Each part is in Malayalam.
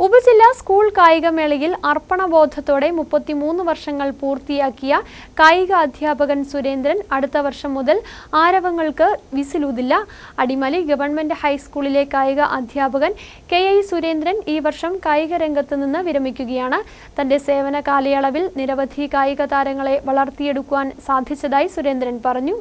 ഉപജില്ലാ സ്കൂൾ കായികമേളയിൽ അർപ്പണബോധത്തോടെ മുപ്പത്തിമൂന്ന് വർഷങ്ങൾ പൂർത്തിയാക്കിയ കായിക അധ്യാപകൻ സുരേന്ദ്രൻ അടുത്ത വർഷം മുതൽ ആരവങ്ങൾക്ക് വിസിലൂതില്ല അടിമലി ഗവൺമെന്റ് ഹൈസ്കൂളിലെ കായിക അധ്യാപകൻ കെ ഐ സുരേന്ദ്രൻ ഈ വർഷം കായിക രംഗത്ത് നിന്ന് വിരമിക്കുകയാണ് തന്റെ സേവന കാലയളവിൽ നിരവധി കായിക താരങ്ങളെ വളർത്തിയെടുക്കുവാൻ സാധിച്ചതായി സുരേന്ദ്രൻ പറഞ്ഞു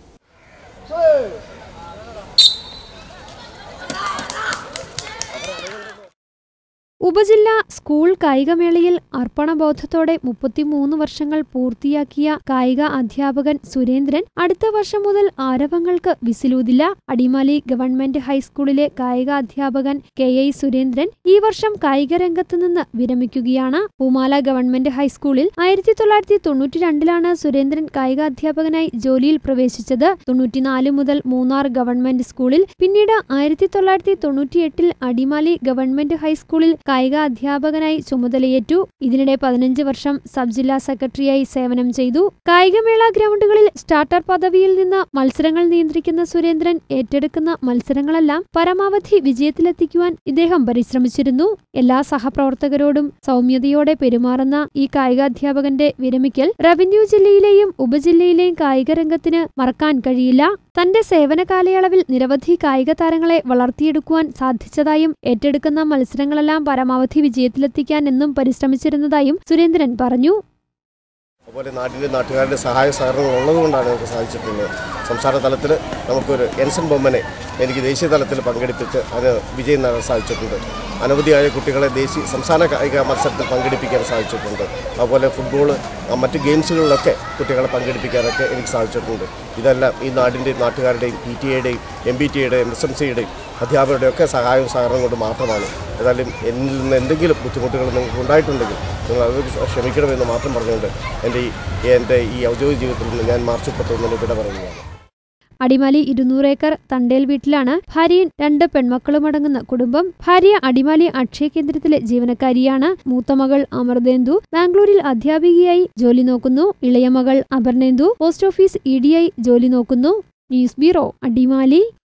ഉപജില്ലാ സ്കൂൾ കായികമേളയിൽ അർപ്പണബോധത്തോടെ മുപ്പത്തിമൂന്ന് വർഷങ്ങൾ പൂർത്തിയാക്കിയ കായിക അധ്യാപകൻ സുരേന്ദ്രൻ അടുത്ത വർഷം മുതൽ ആരവങ്ങൾക്ക് വിസിലൂതില്ല അടിമാലി ഗവൺമെന്റ് ഹൈസ്കൂളിലെ കായിക അധ്യാപകൻ കെ ഐ സുരേന്ദ്രൻ ഈ വർഷം കായിക രംഗത്ത് നിന്ന് വിരമിക്കുകയാണ് പൂമാല ഗവൺമെന്റ് ഹൈസ്കൂളിൽ ആയിരത്തി തൊള്ളായിരത്തി തൊണ്ണൂറ്റി രണ്ടിലാണ് സുരേന്ദ്രൻ കായിക അധ്യാപകനായി ജോലിയിൽ പ്രവേശിച്ചത് തൊണ്ണൂറ്റിനാല് മുതൽ മൂന്നാർ ഗവൺമെന്റ് സ്കൂളിൽ പിന്നീട് ആയിരത്തി തൊള്ളായിരത്തി തൊണ്ണൂറ്റിയെട്ടിൽ അടിമാലി ഗവൺമെന്റ് ഹൈസ്കൂളിൽ കായിക അധ്യാപകനായി ചുമതലയേറ്റു ഇതിനിടെ പതിനഞ്ച് വർഷം സബ് ജില്ലാ സെക്രട്ടറിയായി സേവനം ചെയ്തു കായികമേള ഗ്രൗണ്ടുകളിൽ സ്റ്റാർട്ടർ പദവിയിൽ നിന്ന് മത്സരങ്ങൾ നിയന്ത്രിക്കുന്ന സുരേന്ദ്രൻ ഏറ്റെടുക്കുന്ന മത്സരങ്ങളെല്ലാം പരമാവധി വിജയത്തിലെത്തിക്കുവാൻ ഇദ്ദേഹം പരിശ്രമിച്ചിരുന്നു എല്ലാ സഹപ്രവർത്തകരോടും സൗമ്യതയോടെ പെരുമാറുന്ന ഈ കായികാധ്യാപകന്റെ വിരമിക്കൽ റവന്യൂ ജില്ലയിലെയും ഉപജില്ലയിലെയും കായിക രംഗത്തിന് മറക്കാൻ കഴിയില്ല തന്റെ സേവന കാലയളവിൽ നിരവധി കായിക താരങ്ങളെ വളർത്തിയെടുക്കുവാൻ സാധിച്ചതായും ഏറ്റെടുക്കുന്ന മത്സരങ്ങളെല്ലാം പരമാവധി വിജയത്തിലെത്തിക്കാൻ എന്നും പരിശ്രമിച്ചിരുന്നതായും സുരേന്ദ്രൻ പറഞ്ഞു അതുപോലെ നാട്ടിലെ നാട്ടുകാരുടെ സഹായ സഹകരണങ്ങൾ ഉള്ളതുകൊണ്ടാണ് നമുക്ക് സാധിച്ചിട്ടുള്ളത് സംസ്ഥാന തലത്തിൽ നമുക്കൊരു എൻസൺ ബൊമ്മനെ എനിക്ക് ദേശീയ തലത്തിൽ പങ്കെടുപ്പിച്ച് അതിന് വിജയം നേടാൻ സാധിച്ചിട്ടുണ്ട് അനവധിയായ കുട്ടികളെ ദേശീയ സംസ്ഥാന കായിക മത്സരത്തിൽ പങ്കെടുപ്പിക്കാൻ സാധിച്ചിട്ടുണ്ട് അതുപോലെ ഫുട്ബോൾ മറ്റ് ഗെയിംസുകളിലൊക്കെ കുട്ടികളെ പങ്കെടുപ്പിക്കാനൊക്കെ എനിക്ക് സാധിച്ചിട്ടുണ്ട് ഇതെല്ലാം ഈ നാടിൻ്റെയും നാട്ടുകാരുടെയും പി ടി എയുടെയും എം ബി ടി എയുടെയും എസ് എം സിയുടെയും അധ്യാപകരുടെയും ഒക്കെ സഹായവും സഹകരണം കൊണ്ട് മാത്രമാണ് ഏതായാലും എന്നിൽ നിന്ന് എന്തെങ്കിലും ബുദ്ധിമുട്ടുകൾ നിങ്ങൾക്ക് ഉണ്ടായിട്ടുണ്ടെങ്കിൽ നിങ്ങൾ അത് ക്ഷമിക്കണമെന്ന് മാത്രം പറഞ്ഞുകൊണ്ട് എൻ്റെ ഈ എൻ്റെ ഈ ഔദ്യോഗിക ജീവിതത്തിൽ നിന്ന് ഞാൻ മാർച്ച് മുപ്പത്തൊന്നിന് വിട പറയുകയാണ് അടിമാലി ഇരുന്നൂറ് ഏക്കർ തണ്ടേൽ വീട്ടിലാണ് ഭാര്യയും രണ്ട് പെൺമക്കളും അടങ്ങുന്ന കുടുംബം ഭാര്യ അടിമാലി അക്ഷയ കേന്ദ്രത്തിലെ ജീവനക്കാരിയാണ് മൂത്ത മകൾ അമൃതേന്ദു ബാംഗ്ലൂരിൽ അധ്യാപികയായി ജോലി നോക്കുന്നു ഇളയ മകൾ Aparnendu post office E D I ജോലി നോക്കുന്നു ന്യൂസ് ബ്യൂറോ അടിമാലി